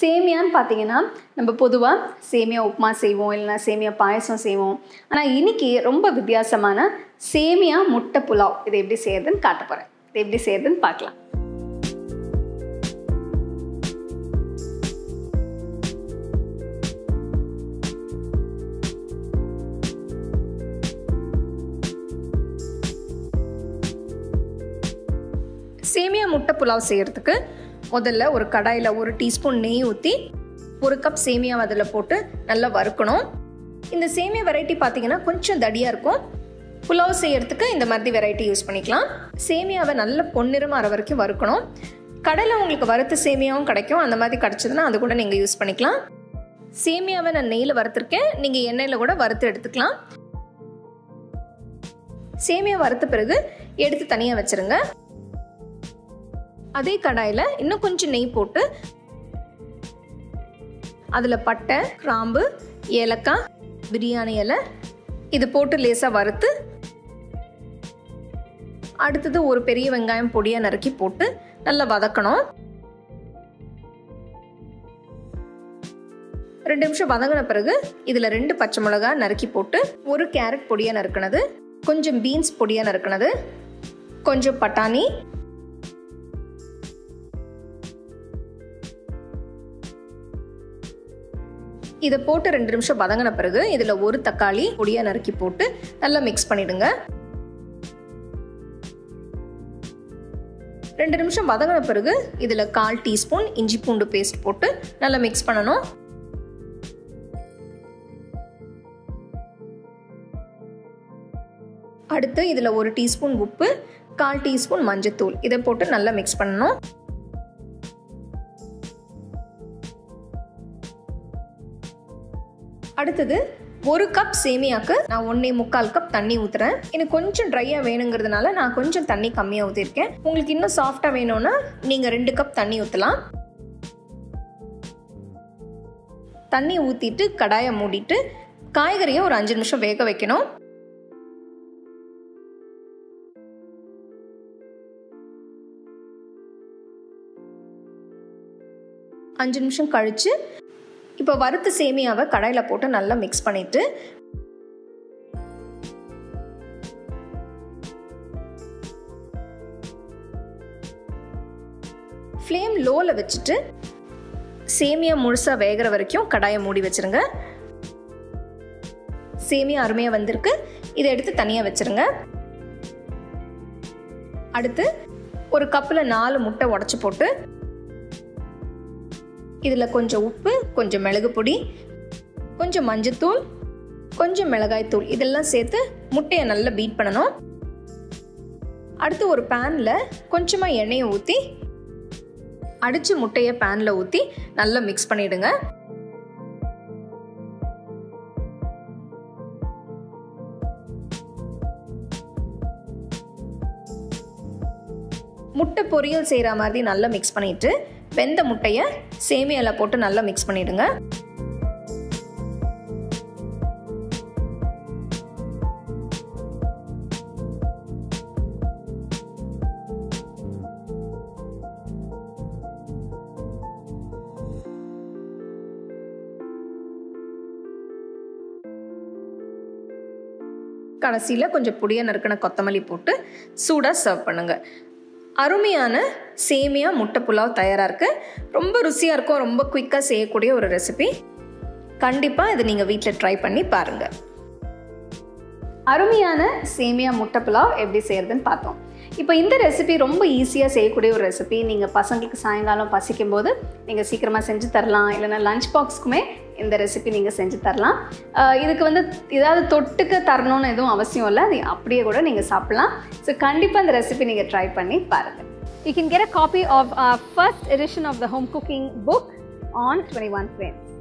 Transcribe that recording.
சேமியான்னு பார்த்தீங்கன்னா நம்ம பொதுவாக சேமியா உப்புமா செய்வோம் இல்லைன்னா சேமியா பாயசம் செய்வோம் ஆனால் இன்னைக்கு ரொம்ப வித்தியாசமான சேமியா முட்டை புலாவ் இதை எப்படி செய்யறதுன்னு காட்ட போகிறேன் இது எப்படி செய்யறதுன்னு பார்க்கலாம் சேமியா முட்டை புலாவ் செய்கிறதுக்கு முதல்ல ஒரு கடாயில் ஒரு டீஸ்பூன் நெய் ஊற்றி ஒரு கப் சேமியா அதில் போட்டு நல்லா வறுக்கணும் இந்த சேமியா வெரைட்டி பார்த்தீங்கன்னா கொஞ்சம் தடியாக இருக்கும் புலாவ் செய்யறதுக்கு இந்த மாதிரி வெரைட்டி யூஸ் பண்ணிக்கலாம் சேமியாவை நல்ல பொன்னிறமாக வர வரைக்கும் வறுக்கணும் கடையில் உங்களுக்கு வறுத்த சேமியாவும் கிடைக்கும் அந்த மாதிரி கிடச்சதுன்னா அது கூட நீங்கள் யூஸ் பண்ணிக்கலாம் சேமியாவை நான் நெய்யில் வறுத்துருக்கேன் நீங்கள் எண்ணெயில் கூட வறுத்து எடுத்துக்கலாம் சேமியா வறுத்த பிறகு எடுத்து தனியாக வச்சுருங்க அதே கடாயில் இன்னும் கொஞ்சம் நெய் போட்டு அதில் பட்டை கிராம்பு ஏலக்காய் பிரியாணி இலை இது போட்டு லேசாக வறுத்து அடுத்தது ஒரு பெரிய வெங்காயம் பொடியாக நறுக்கி போட்டு நல்லா வதக்கணும் ரெண்டு நிமிஷம் வதங்கின பிறகு இதில் ரெண்டு பச்சை மிளகாய் நறுக்கி போட்டு ஒரு கேரட் பொடியாக நறுக்கினது கொஞ்சம் பீன்ஸ் பொடியாக நறுக்கினது கொஞ்சம் பட்டாணி இதை போட்டு ரெண்டு நிமிஷம் வதங்கின பிறகு இதில் ஒரு தக்காளி பொடியாக நறுக்கி போட்டு நல்லா மிக்ஸ் பண்ணிடுங்க ரெண்டு நிமிஷம் வதங்கின பிறகு இதில் கால் டீஸ்பூன் இஞ்சி பூண்டு பேஸ்ட் போட்டு நல்லா மிக்ஸ் பண்ணணும் அடுத்து இதில் ஒரு டீஸ்பூன் உப்பு கால் டீஸ்பூன் மஞ்சத்தூள் இதை போட்டு நல்லா மிக்ஸ் பண்ணணும் அடுத்தது ஒரு கப் சேமியாக்கு நான் ஒன்னே முக்கால் கப் தண்ணி ஊற்றுறேன் எனக்கு கொஞ்சம் ட்ரையாக வேணுங்கிறதுனால நான் கொஞ்சம் தண்ணி கம்மியாக ஊற்றிருக்கேன் உங்களுக்கு இன்னும் சாஃப்டாக வேணும்னா நீங்கள் ரெண்டு கப் தண்ணி ஊற்றலாம் தண்ணி ஊற்றிட்டு கடாயை மூடிட்டு காய்கறியை ஒரு அஞ்சு நிமிஷம் வேக வைக்கணும் அஞ்சு நிமிஷம் கழித்து இப்போ வறுத்த சேமியாவை கடாயில் போட்டு நல்லா மிக்ஸ் பண்ணிவிட்டு ஃப்ளேம் லோவில் வச்சுட்டு சேமியா முழுசாக வேகிற வரைக்கும் கடாயை மூடி வச்சுருங்க சேமியா அருமையாக வந்திருக்கு இதை எடுத்து தனியாக வச்சுருங்க அடுத்து ஒரு கப்பில் நாலு முட்டை உடச்சி போட்டு இதில் கொஞ்சம் உப்பு கொஞ்சம் மிளகு பொடி கொஞ்சம் மஞ்சத்தூள் கொஞ்சம் மிளகாய்த்தூள் இதெல்லாம் சேர்த்து முட்டையை நல்லா பீட் பண்ணணும் அடுத்து ஒரு பேனில் கொஞ்சமாக எண்ணெயை ஊற்றி அடித்து முட்டையை பேனில் ஊற்றி நல்லா மிக்ஸ் பண்ணிவிடுங்க முட்டை பொரியல் செய்கிற மாதிரி நல்லா மிக்ஸ் பண்ணிவிட்டு வெந்த முட்டையை சேமியாவில் போட்டு நல்லா மிக்ஸ் பண்ணிவிடுங்க கடைசியில் கொஞ்சம் பொடியாக நறுக்கின கொத்தமல்லி போட்டு சூடாக சர்வ் பண்ணுங்கள் அருமையான சேமியா முட்டை புலாவ் தயாராக இருக்குது ரொம்ப ருசியாக இருக்கும் ரொம்ப குயிக்காக செய்யக்கூடிய ஒரு ரெசிபி கண்டிப்பாக இதை நீங்கள் வீட்டில் ட்ரை பண்ணி பாருங்கள் அருமையான சேமியா முட்டை புலாவ் எப்படி செய்யறதுன்னு பார்த்தோம் இப்போ இந்த ரெசிபி ரொம்ப ஈஸியாக செய்யக்கூடிய ஒரு ரெசிபி நீங்கள் பசங்களுக்கு சாயங்காலம் பசிக்கும் போது நீங்கள் சீக்கிரமாக செஞ்சு தரலாம் இல்லைன்னா லஞ்ச் பாக்ஸ்க்குமே இந்த ரெசிபி நீங்கள் செஞ்சு தரலாம் இதுக்கு வந்து ஏதாவது தொட்டுக்க தரணும்னு எதுவும் அவசியம் இல்லை அது அப்படியே கூட நீங்கள் சாப்பிட்லாம் ஸோ கண்டிப்பாக இந்த ரெசிபி நீங்கள் ட்ரை பண்ணி பாருங்கள் You can get a copy of our first edition of the home cooking book on 21 frames.